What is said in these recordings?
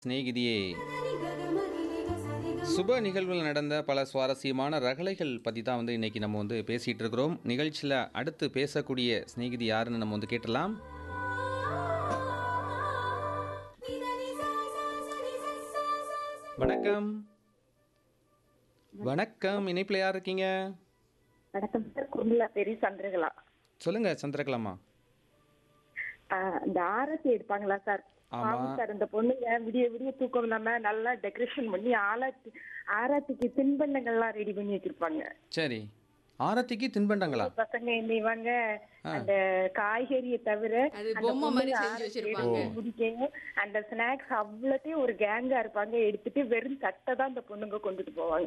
சிநேகிதியே சுப நிகழ்வில் நடந்த பல சுவாரஸ்யமான ரகளைகள் பற்றி தான் வந்து இன்னைக்கு நம்ம வந்து பேசிகிட்டு இருக்கிறோம் நிகழ்ச்சியில் அடுத்து பேசக்கூடிய சிநேகிதி யாருன்னு நம்ம வந்து கேட்டலாம் வணக்கம் வணக்கம் இணைப்பில் யார் இருக்கீங்க வணக்கம் சார் குருலா பெரிய சந்திரகலா சொல்லுங்க சந்திரகலாமா ஆஹ் இந்த ஆரத்தி எடுப்பாங்களா சார் ஆமா. ஆமா சார் இந்த பொண்ணுங்க விடிய விடிய தூக்கம் இல்லாம நல்லா டெக்கரேஷன் பண்ணி ஆராத்தி ஆராத்திக்கு தின்பண்டங்கள்லாம் ரெடி பண்ணி வச்சிருப்பாங்க சரி ஆரத்திக்கு தின்பண்டங்களா பசங்க என்னைவாங்க அந்த காய்கறியை தவிர அது அந்த பொம்மை மாதிரி பொண்ணுங்க செஞ்சு ஆரத்தி வச்சிருப்பாங்க. எடுத்து முடிக்க அந்த ஸ்நாக்ஸ் அவ்வளோத்தையும் ஒரு கேங்கா இருப்பாங்க எடுத்துட்டு வெறும் தட்டை தான் அந்த பொண்ணுங்க கொண்டுட்டு போவாங்க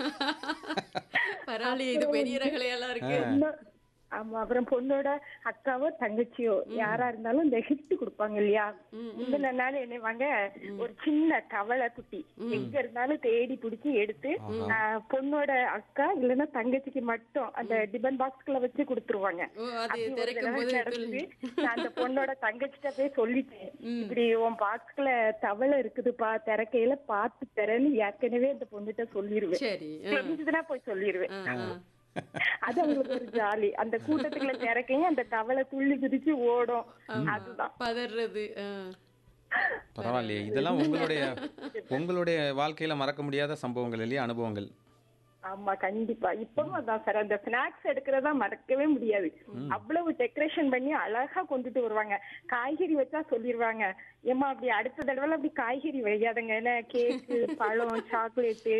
பரவாயில்லையே இது பெரிய ரகலையெல்லாம் இருக்கு பொண்ணு- ஆமா அப்புறம் பொண்ணோட அக்காவோ தங்கச்சியோ யாரா இருந்தாலும் இந்த ஹிட் கொடுப்பாங்க இல்லையா முந்தின நாள் என்னவாங்க ஒரு சின்ன கவலை குட்டி எங்க இருந்தாலும் தேடி பிடிச்சி எடுத்து ஆஹ், பொண்ணோட அக்கா இல்லைன்னா தங்கச்சிக்கு மட்டும் அந்த டிபன் பாக்ஸ்குள்ள வச்சு கொடுத்துருவாங்க ஓ அது அப்படி ஒரு திறக்கும் தடவை போது நடந்துச்சு. நான் அந்த பொண்ணோட தங்கச்சிட்ட போய் சொல்லிட்டேன் இப்படி உன் பாக்ஸ்குள்ள தவளை இருக்குதுப்பா திறக்கையில பாத்து தரேன்னு ஏற்கனவே அந்த பொண்ணுகிட்ட சொல்லிருவேன் சரி ஆ, தெரிஞ்சதுன்னா போய் சொல்லிருவேன் ஆ, ஆ. அது அவங்களுக்கு ஒரு ஜாலி அந்த கூட்டத்துக்குள்ள திறக்கையும் அந்த தவளை துள்ளி குதிச்சு ஓடும் அதுதான் பதறது ஆ. பரவாயில்லையே இதெல்லாம் உங்களுடைய உங்களுடைய வாழ்க்கையில மறக்க முடியாத சம்பவங்கள் இல்லையா அனுபவங்கள் ஆமா கண்டிப்பா இப்பவும் அதான் சார் அந்த ஸ்நாக்ஸ் எடுக்கிறதா மறக்கவே முடியாது அவ்வளவு டெக்கரேஷன் பண்ணி அழகா கொண்டுட்டு வருவாங்க காய்கறி வச்சா சொல்லிருவாங்க ஏமா அப்படி அடுத்த தடவை அப்படி காய்கறி வைக்காதங்க ஏன்னா கேக்கு பழம் சாக்லேட்டு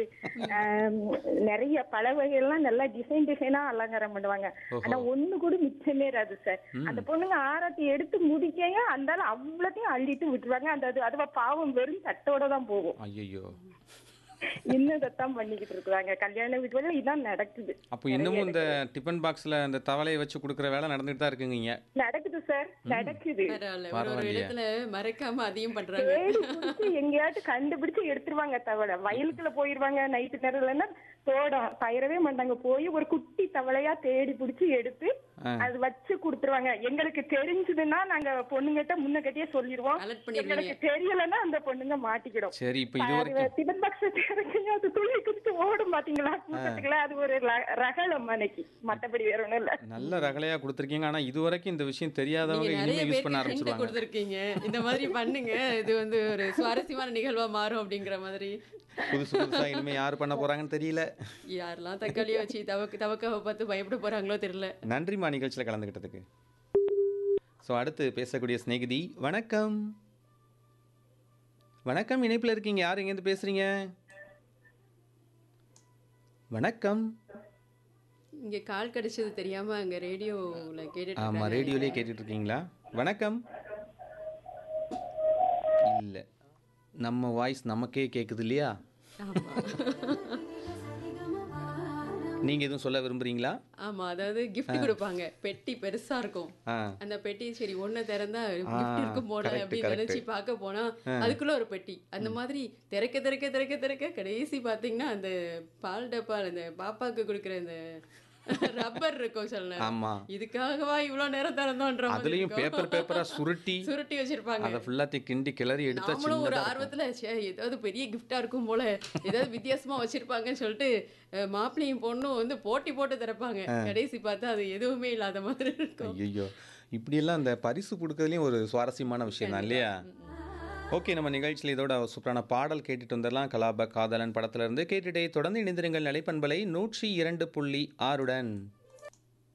நிறைய பல வகையெல்லாம் நல்லா டிசைன் டிசைனா அலங்காரம் பண்ணுவாங்க ஆனா ஒண்ணு கூட மிச்சமே இராது சார் அந்த பொண்ணுங்க ஆராத்தி எடுத்து முடிக்கைய அந்த அவ்வளோத்தையும் அள்ளிட்டு விட்டுருவாங்க அந்த அது அதுவா பாவம் வெறும் தட்டோட தான் போகும் ஐயோ இன்னும் இதைத்தான் பண்ணிக்கிட்டு இருக்கிறாங்க கல்யாண வீட்டுல இதான் நடக்குது அப்போ இன்னமும் இந்த டிஃபன் பாக்ஸ்ல அந்த தவளையை வச்சு கொடுக்குற வேலை நடந்துட்டு தான் இருக்குங்க நடக்குது சார் நடக்குது பரவாயில்ல ஒரு ஒரு பரவாயில்லையே. இடத்துல மறைக்காம அதையும் பண்றாங்க தேடி பிடிச்சி எங்கேயாச்சும் கண்டுபிடிச்சு எடுத்துருவாங்க தவளை வயலுக்குள்ள போயிருவாங்க நைட்டு நேரம் இல்லைன்னா தோடம் பயிரவே மாட்டாங்க போய் ஒரு குட்டி தவளையா தேடி பிடிச்சி எடுத்து அது வச்சு கொடுத்துருவாங்க எங்களுக்கு தெரிஞ்சதுன்னா நாங்க பொண்ணுங்கிட்ட முன்ன கட்டியே சொல்லிடுவோம் Alert பண்ணிடுவீங்க. எங்களுக்கு தெரியலன்னா அந்த பொண்ணுங்க மாட்டிக்கிடும் சரி இப்போ இது வரைக்கும் டிபன் பாக்ஸ் திறக்கையும் அது துள்ளி குதிச்சு ஓடும் பாத்தீங்களா கூட்டத்துக்குள்ள அது ஒரு ர- ரகலம் அன்னைக்கு மத்தபடி வேற ஒண்ணும் இல்ல நல்ல ரகலையா கொடுத்துருக்கீங்க ஆனா இது வரைக்கும் இந்த விஷயம் நீங்க தெரியாதவங்க நிறைய இனிமே யூஸ் பண்ண பேருக்கு ஹிண்ட் ஆரம்பிச்சிருவாங்க கொடுத்துருக்கீங்க இந்த மாதிரி பண்ணுங்க இது வந்து ஒரு சுவாரஸ்யமான நிகழ்வா மாறும் அப்படிங்கிற மாதிரி புதுசு புதுசா இனிமே யார் பண்ண போறாங்கன்னு தெரியல யாரெல்லாம் தக்காளியை வச்சு தவக்கு தவக்காவை பார்த்து பயப்பட போறாங்களோ தெரியல நன்றிமா நிகழ்ச்சியில் கலந்துக்கிட்டதுக்கு ஸோ அடுத்து பேசக்கூடிய சிநேகிதி வணக்கம் வணக்கம் இணைப்பில் இருக்கீங்க யார் எங்கேருந்து பேசுறீங்க வணக்கம் இங்க கால் கிடைச்சது தெரியாம அங்க ரேடியோல கேட்டுட்டு ஆமா இருக்காங்க. ரேடியோலயே கேட்டுட்டு இருக்கீங்களா வணக்கம் இல்ல நம்ம வாய்ஸ் நமக்கே கேக்குது இல்லையா ஆமா நீங்க எதுவும் சொல்ல விரும்புறீங்களா ஆமா அதாவது gift கொடுப்பாங்க பெட்டி பெருசா இருக்கும் ஆ அந்த பெட்டி சரி ஒண்ணு திறந்தா gift இருக்கும் போல correct, அப்படின்னு correct. நினைச்சு பார்க்க போனா அதுக்குள்ள ஒரு பெட்டி அந்த மாதிரி திறக்க திறக்க திறக்க திறக்க கடைசி பாத்தீங்கன்னா அந்த பால் டப்பா அந்த பாப்பாக்கு கொடுக்குற அந்த ரப்பர் இருக்கும் சில நேரம் ஆமா இதுக்காகவா இவ்வளவு நேரம் திறந்தோன்ற மாதிரி அதுலயும் இருக்கும். பேப்பர் பேப்பரா சுருட்டி சுருட்டி வச்சிருப்பாங்க அதை ஃபுல்லாத்தையும் கிண்டி கிளறி எடுத்தா நாமளும் ஒரு சின்னதா ஆர்வத்துல ச்சே ஏதாவது பெரிய கிஃப்டா இருக்கும் போல ஏதாவது வித்தியாசமா வச்சிருப்பாங்கன்னு சொல்லிட்டு அஹ், மாப்பிள்ளையும் பொண்ணும் வந்து போட்டி போட்டு திறப்பாங்க கடைசி பார்த்தா அது எதுவுமே இல்லாத மாதிரி இருக்கும் ஐயோ இப்படியெல்லாம் அந்த பரிசு கொடுக்கறதுலயும் ஒரு சுவாரஸ்யமான விஷயம் தான் இல்லையா ஓகே நம்ம நிகழ்ச்சியில் இதோட ஒரு சூப்பரான பாடல் கேட்டுட்டு வந்துடலாம் கலாப காதலன் படத்துல இருந்து கேட்டுட்டே தொடர்ந்து இணைந்திருங்கள் நிலைப்பண்பலை நூற்றி இரண்டு புள்ளி ஆறுடன்